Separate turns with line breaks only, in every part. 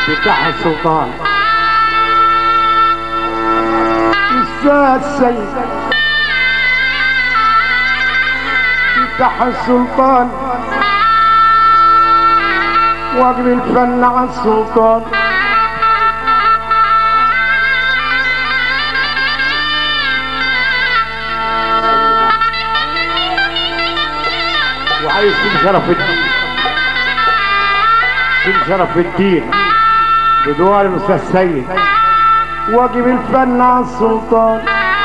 بتاع السلطان الساد السيد بتاع السلطان واقل الفن على السلطان وعايز سيد شرف الدين سيد شرف الدين بدوار الاستاذ سيد واجب الفن على السلطان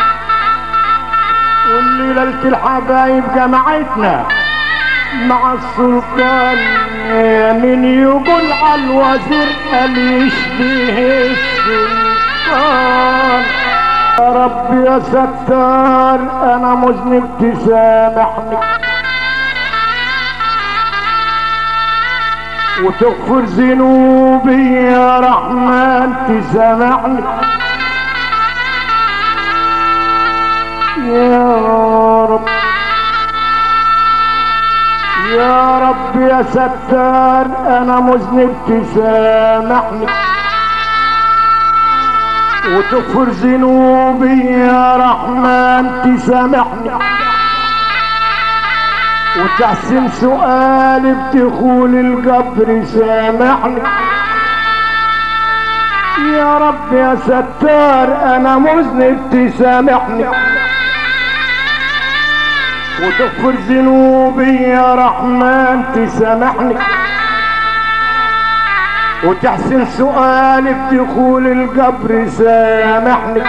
والليلة الحبايب جمعتنا مع السلطان من يقول على الوزير قال يشبه السلطان يا رب يا ستار انا مذنب تسامحني وتغفر ذنوبي يا رحمن تسامحني يا رب يا رب يا ستار انا مذنب تسامحني وتغفر ذنوبي يا رحمن تسامحني وتحسن سؤالي بدخول القبر سامحني يا رب يا ستار انا مذنب تسامحني وتغفر ذنوبي يا رحمن تسامحني وتحسن سؤالي بدخول القبر سامحني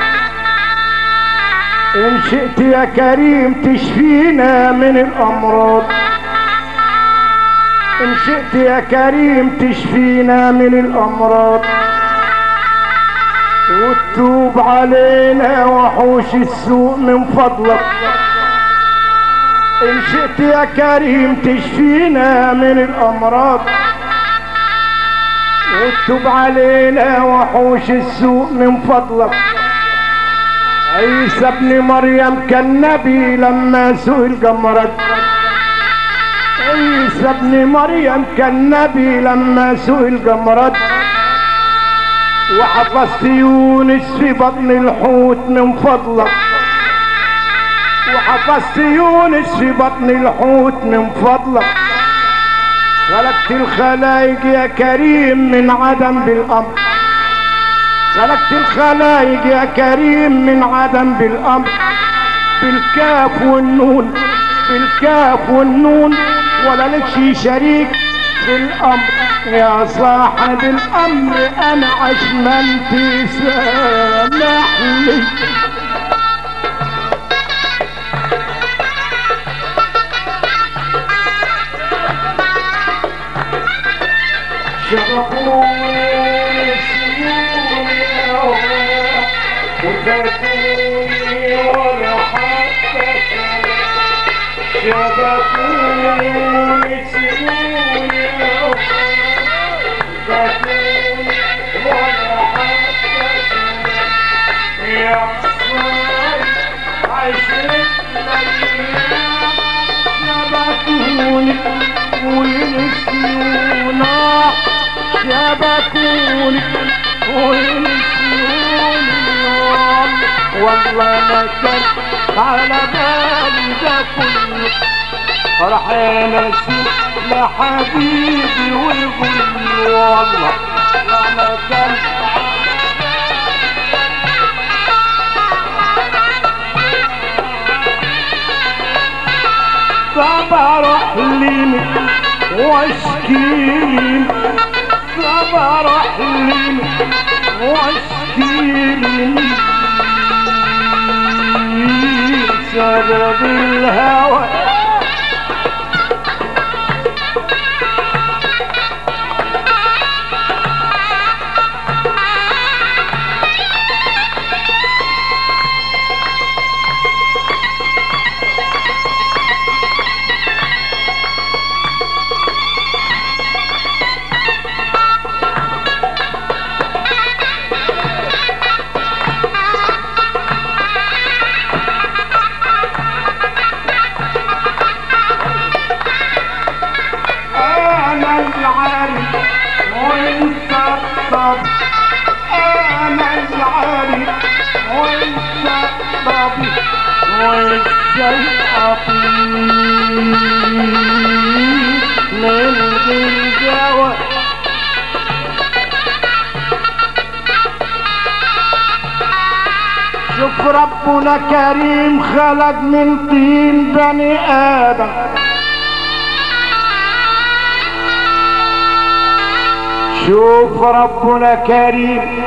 إن شئت يا كريم تشفينا من الأمراض إن شئت يا كريم تشفينا من الأمراض وتتوب علينا وحوش السوء من فضلك إن شئت يا كريم تشفينا من الأمراض وتتوب علينا وحوش السوء من فضلك عيسى ابن مريم كان نبي لما سئل قمرك عيسى ابن مريم كان نبي لما سئل قمرك وحفظت يونس في بطن الحوت من فضلك وحفظت يونس في بطن الحوت من فضلك خلقت الخلايق يا كريم من عدم بالامر خلقت الخلايق يا كريم من عدم بالامر بالكاف والنون بالكاف والنون ولا لك شي شريك في الامر يا صاحب الامر انا عشمان تسامحني شرفوني سيوني وتركوني ولا حتى شبكوني سيوني وتركوني ولا حتى يا صاحب عشرة الأيام شبكوني ونسيونا شبكوني ونسيوني والله ما كان على بالي ده كله راح نسيب لحبيبي ويقول والله ما كان فبروح لي واشكيلي فبروح لي واشكيلي سبب الهوى انا العارف وانت شيء أطيب من الجوى شوف ربنا كريم خلق من طين بني آدم شوف ربنا كريم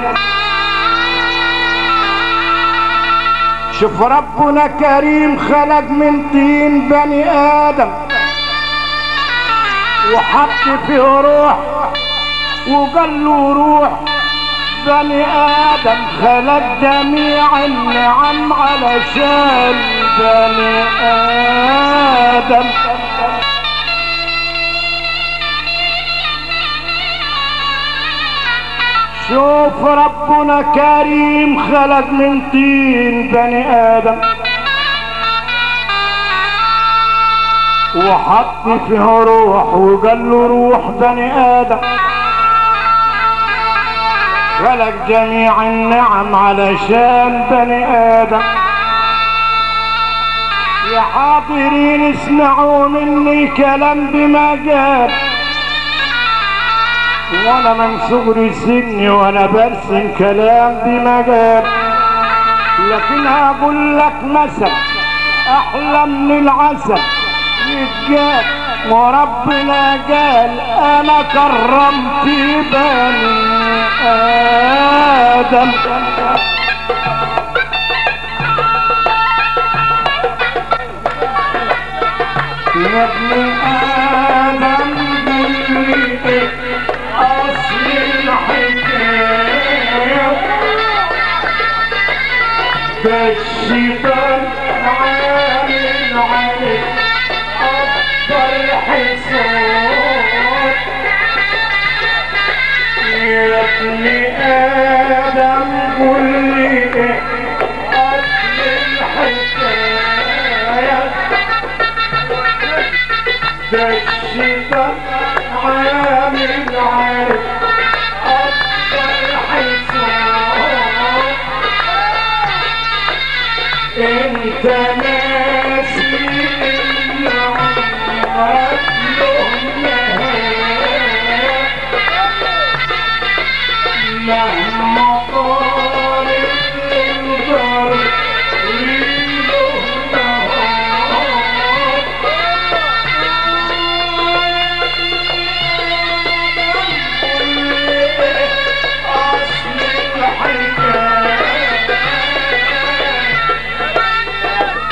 شوف ربنا كريم خلق من طين بني آدم وحط فيه روح وقال له روح بني آدم خلق جميع النعم علشان بني آدم شوف ربنا كريم خلق من طين بني آدم وحط فيه روح وقال له روح بني آدم خلق جميع النعم علشان بني آدم يا حاضرين اسمعوا مني كلام بما قال وانا من صغر سني وانا برسم كلام بما قال لكن هقول لك مثل احلى من العسل يتقال وربنا قال انا كرمت بني ادم يا ابن ادم قل اصل الحكايه ده الشيطان عامل عليك اكبر حصار يا ابن ادم قل لي اصل الحكايه ده الشيطان عامل عليك اكبر حصار انت ناسي ان عمرك له نهايه مهما طالت الدار ليله نهار اصل الحكايه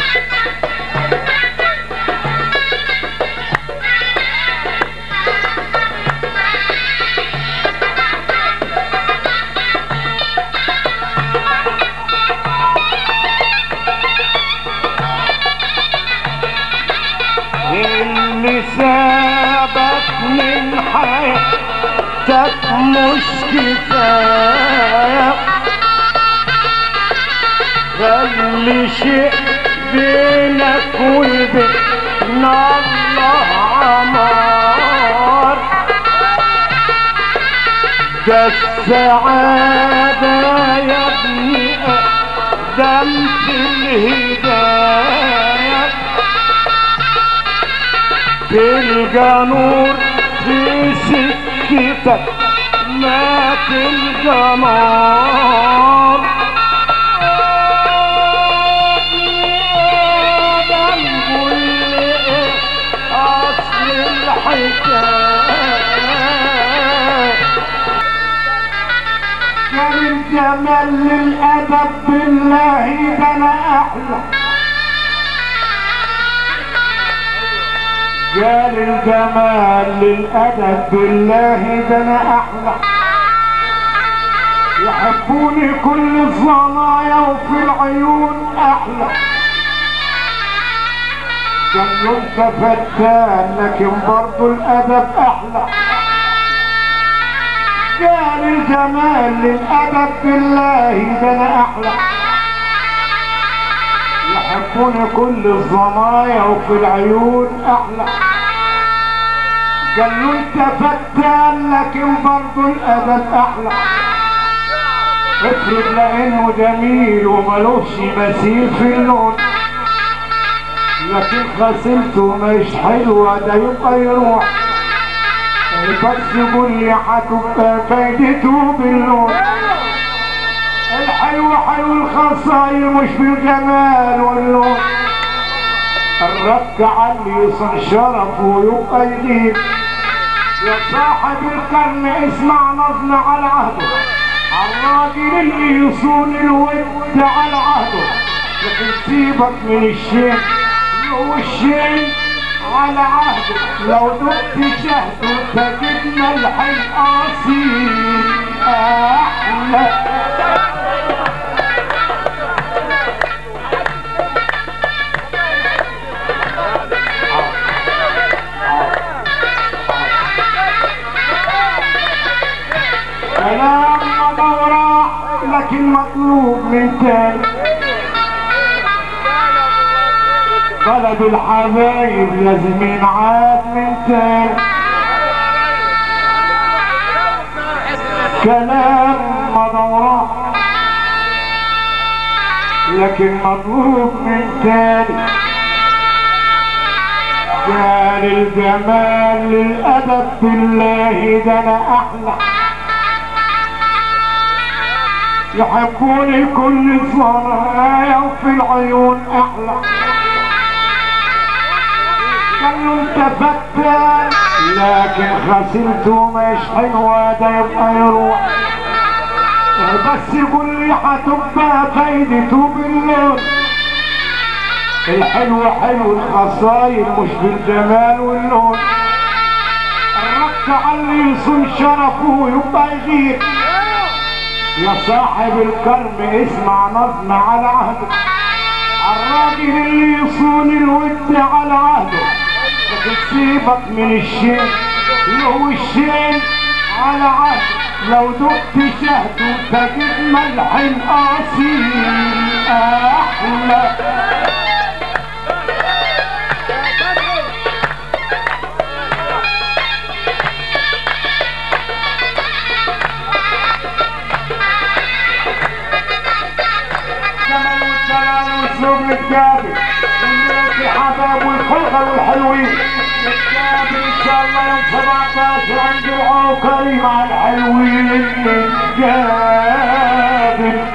اللي سابك من حياتك مش كفاية خلي شيء بينك وبين الله عمار ده السعادة يا ابني أقدم في الهداية تلقى نور في سكتك ما تلقى نار آدم قول لي إيه أصل الحكاية كان الجمال للأدب بالله ده أنا أحلى قال الجمال للأدب بالله ده أنا أحلى يحبوني كل الصنايا وفي العيون أحلى قالوا انت فتان لكن برضو الأدب أحلى قال الجمال للأدب بالله ده أنا أحلى يحبوني كل الصنايا وفي العيون أحلى قال له انت فتان لكن برضو الأدب أحلى افرض لأنه جميل وملوش مثيل في اللون لكن خسرته مش حلوة ده يبقى يروح بس قول لي هتبقى فايدته باللون الحلو حلو الخصاير مش بالجمال واللون الرك علي يصن شرف ويبقى يغيب يا صاحب الكرم اسمع نظم على عهده الراجل اللي يصون الود على عهده لكن سيبك من الشيء هو الشيء على عهده لو دقت شهده تجد ملح الاصيل احلى كلام مدورة لكن مطلوب من تاني طلب الحبايب لازم ينعاد من تاني كلام مدورة لكن مطلوب من تاني قال الجمال للأدب بالله ده أنا أحلى يحبوني كل صنايا وفي العيون احلى قالوا انت فتان لكن خسرته مش حلوة ده يبقى يروح بس يقول لي هتبقى فايدته باللون الحلو حلو الخصاير مش بالجمال واللون الرك على اللي يصون شرفه يبقى يغير يا صاحب الكرم اسمع نظم على عهده الراجل اللي يصون الود على عهده لكن سيبك من الشين له الشين على عهده لو دقت شهده تجد ملح الاصيل احلى الجمال والجلال والسوق متجابل والناس الحباب والخلقة والحلوين متجابل ان شاء الله يوم 17 عند العوكري مع الحلوين متجابل